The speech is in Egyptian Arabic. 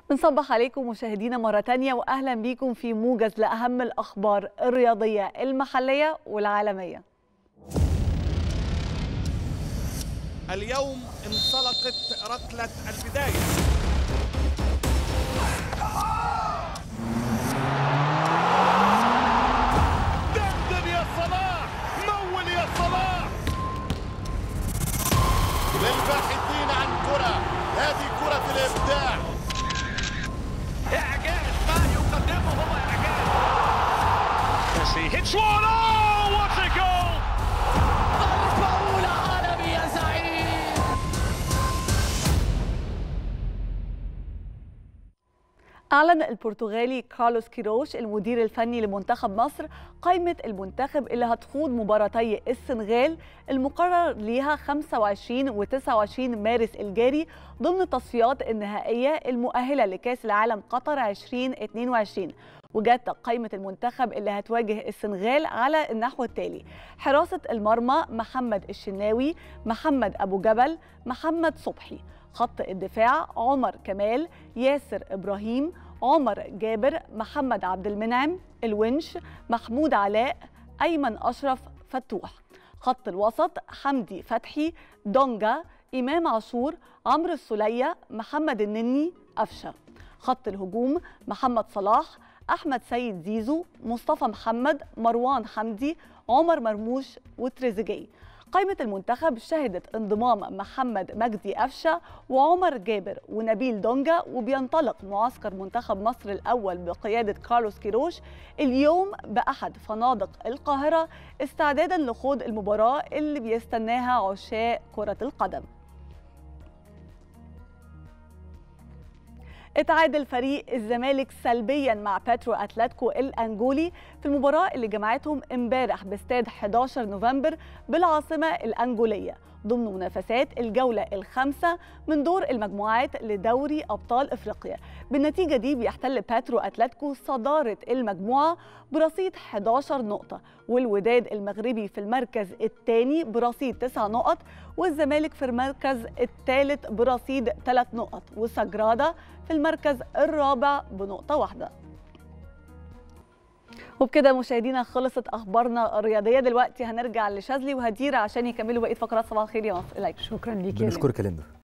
بنصبح عليكم مشاهدينا مرة تانية وأهلا بيكم في موجز لأهم الأخبار الرياضية المحلية والعالمية اليوم انطلقت ركلة البداية دندن يا صلاح مول يا صلاح للباحثين عن كرة هذه كرة الإبداع إعجاز ما يقدمه هو إعجاز ميسي hits one oh what a goal ضربة أولى عالمي يا زعيم أعلن البرتغالي كارلوس كيروش المدير الفني لمنتخب مصر قائمة المنتخب اللي هتخوض مباراتي السنغال المقرر ليها 25 و 29 مارس الجاري ضمن التصفيات النهائية المؤهلة لكأس العالم قطر 2022 وجت قائمة المنتخب اللي هتواجه السنغال على النحو التالي حراسة المرمى محمد الشناوي محمد أبو جبل محمد صبحي خط الدفاع عمر كمال ياسر إبراهيم عمر جابر محمد عبد المنعم الونش محمود علاء أيمن أشرف فتوح خط الوسط حمدي فتحي دونجا إمام عاشور عمرو السلية محمد النني أفشة خط الهجوم محمد صلاح أحمد سيد زيزو مصطفى محمد مروان حمدي عمر مرموش وتريزيجيه قائمة المنتخب شهدت انضمام محمد مجدي أفشة وعمر جابر ونبيل دونجا وبينطلق معسكر منتخب مصر الأول بقيادة كارلوس كيروش اليوم بأحد فنادق القاهرة استعدادا لخوض المباراة اللي بيستناها عشاق كرة القدم اتعادل فريق الزمالك سلبيا مع باترو اتلتيكو الانجولي في المباراه اللي جمعتهم امبارح باستاد 11 نوفمبر بالعاصمه الانجوليه ضمن منافسات الجولة الخامسة من دور المجموعات لدوري أبطال إفريقيا بالنتيجة دي بيحتل باترو أتلتيكو صدارة المجموعة برصيد 11 نقطة والوداد المغربي في المركز الثاني برصيد 9 نقط والزمالك في المركز الثالث برصيد 3 نقط وسجرادة في المركز الرابع بنقطة واحدة وبكده مشاهدينا خلصت اخبارنا الرياضيه دلوقتي هنرجع لشاذلي وهديره عشان يكملوا بقيه فقرات صباح الخير يا مصر اليك شكرا ليك بنشكرك يا ليندا